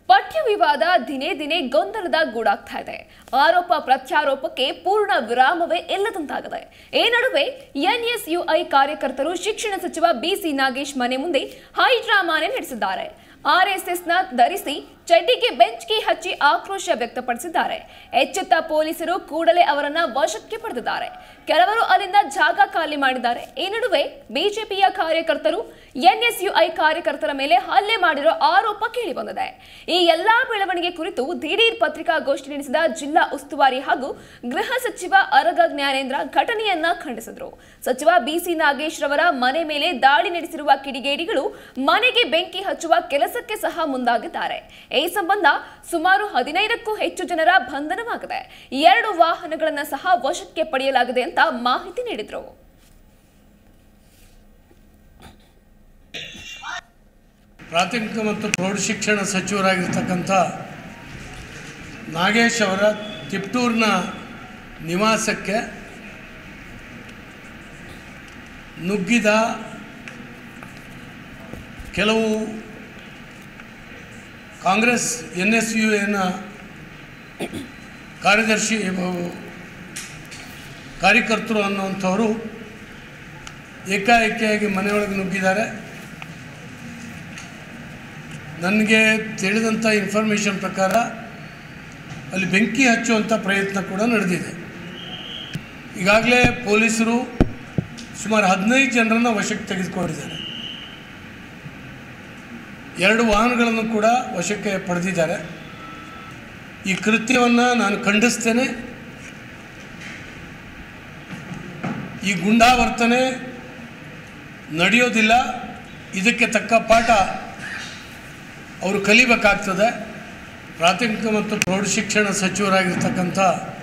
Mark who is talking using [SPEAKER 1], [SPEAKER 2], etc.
[SPEAKER 1] ಪಠ್ಯ ವಿವಾದ ದಿನೇ ದಿನೇ ಗೊಂದಲದ ಗೂಡಾಗ್ತಾ ಇದೆ ಆರೋಪ ಪ್ರತ್ಯಾರೋಪಕ್ಕೆ ಪೂರ್ಣ ವಿರಾಮವೇ ಇಲ್ಲದಂತಾಗಿದೆ ಈ ನಡುವೆ ಎನ್ಎಸ್ಯುಐ ಕಾರ್ಯಕರ್ತರು ಶಿಕ್ಷಣ ಸಚಿವ ಬಿಸಿ ನಾಗೇಶ್ ಮನೆ ಮುಂದೆ ಹೈ ಡ್ರಾಮಾನೆ ನಡೆಸಿದ್ದಾರೆ ಆರ್ಎಸ್ಎಸ್ನ ಧರಿಸಿ ಚಡ್ಡಿಗೆ ಬೆಂಚ್ಗೆ ಹಚ್ಚಿ ಆಕ್ರೋಶ ವ್ಯಕ್ತಪಡಿಸಿದ್ದಾರೆ ಎಚ್ಚೆತ್ತ ಪೊಲೀಸರು ಕೂಡಲೇ ಅವರನ್ನ ವಶಕ್ಕೆ ಪಡೆದಿದ್ದಾರೆ ಕೆಲವರು ಅಲ್ಲಿಂದ ಜಾಗ ಖಾಲಿ ಮಾಡಿದ್ದಾರೆ ಈ ನಡುವೆ ಬಿಜೆಪಿಯ ಕಾರ್ಯಕರ್ತರು ಎನ್ಎಸ್ಯುಐ ಕಾರ್ಯಕರ್ತರ ಮೇಲೆ ಹಲ್ಲೆ ಮಾಡಿರೋ ಆರೋಪ ಕೇಳಿಬಂದಿದೆ ಈ ಎಲ್ಲಾ ಬೆಳವಣಿಗೆ ಕುರಿತು ದಿಢೀರ್ ಪತ್ರಿಕಾಗೋಷ್ಠಿ ನಡೆಸಿದ ಜಿಲ್ಲಾ ಉಸ್ತುವಾರಿ ಹಾಗೂ ಗೃಹ ಸಚಿವ ಅರಗ ಜ್ಞಾನೇಂದ್ರ ಘಟನೆಯನ್ನ ಖಂಡಿಸಿದ್ರು ಸಚಿವ ಬಿಸಿ ನಾಗೇಶ್ ರವರ ಮನೆ ಮೇಲೆ ದಾಳಿ ನಡೆಸಿರುವ ಕಿಡಿಗೇಡಿಗಳು ಮನೆಗೆ ಬೆಂಕಿ ಹಚ್ಚುವ ಕೆಲಸಕ್ಕೆ ಸಹ ಮುಂದಾಗಿದ್ದಾರೆ ಈ ಸಂಬಂಧ ಸುಮಾರು ಹದಿನೈದಕ್ಕೂ ಹೆಚ್ಚು ಜನರ ಬಂಧನವಾಗಿದೆ ಎರಡು ವಾಹನಗಳನ್ನು ಸಹ ವಶಕ್ಕೆ ಪಡೆಯಲಾಗಿದೆ ಅಂತ ಮಾಹಿತಿ ನೀಡಿದ್ರು
[SPEAKER 2] ಪ್ರಾಥಮಿಕ ಮತ್ತು ಪ್ರೌಢಶಿಕ್ಷಣ ಸಚಿವರಾಗಿರ್ತಕ್ಕಂಥ ನಾಗೇಶ್ ಅವರ ತಿಪ್ಟೂರಿನ ನಿವಾಸಕ್ಕೆ ನುಗ್ಗಿದ ಕೆಲವು ಕಾಂಗ್ರೆಸ್ ಎನ್ ಎಸ್ ಯು ಎನ ಕಾರ್ಯದರ್ಶಿ ಅಹ್, ಕಾರ್ಯಕರ್ತರು ಅನ್ನುವಂಥವರು ಏಕಾಏಕಿಯಾಗಿ ಮನೆಯೊಳಗೆ ನುಗ್ಗಿದ್ದಾರೆ ನನಗೆ ತಿಳಿದಂಥ ಇನ್ಫಾರ್ಮೇಷನ್ ಪ್ರಕಾರ ಅಲ್ಲಿ ಬೆಂಕಿ ಹಚ್ಚುವಂಥ ಪ್ರಯತ್ನ ಕೂಡ ನಡೆದಿದೆ ಈಗಾಗಲೇ ಪೊಲೀಸರು ಸುಮಾರು ಹದಿನೈದು ಜನರನ್ನು ವಶಕ್ಕೆ ತೆಗೆದುಕೊಂಡಿದ್ದಾರೆ ಎರಡು ವಾಹನಗಳನ್ನು ಕೂಡ ವಶಕ್ಕೆ ಪಡೆದಿದ್ದಾರೆ ಈ ಕೃತ್ಯವನ್ನು ನಾನು ಖಂಡಿಸ್ತೇನೆ ಈ ಗುಂಡಾವರ್ತನೆ ನಡೆಯೋದಿಲ್ಲ ಇದಕ್ಕೆ ತಕ್ಕ ಪಾಠ ಅವರು ಕಲಿಬೇಕಾಗ್ತದೆ ಪ್ರಾಥಮಿಕ ಮತ್ತು ಪ್ರೌಢಶಿಕ್ಷಣ ಸಚಿವರಾಗಿರ್ತಕ್ಕಂಥ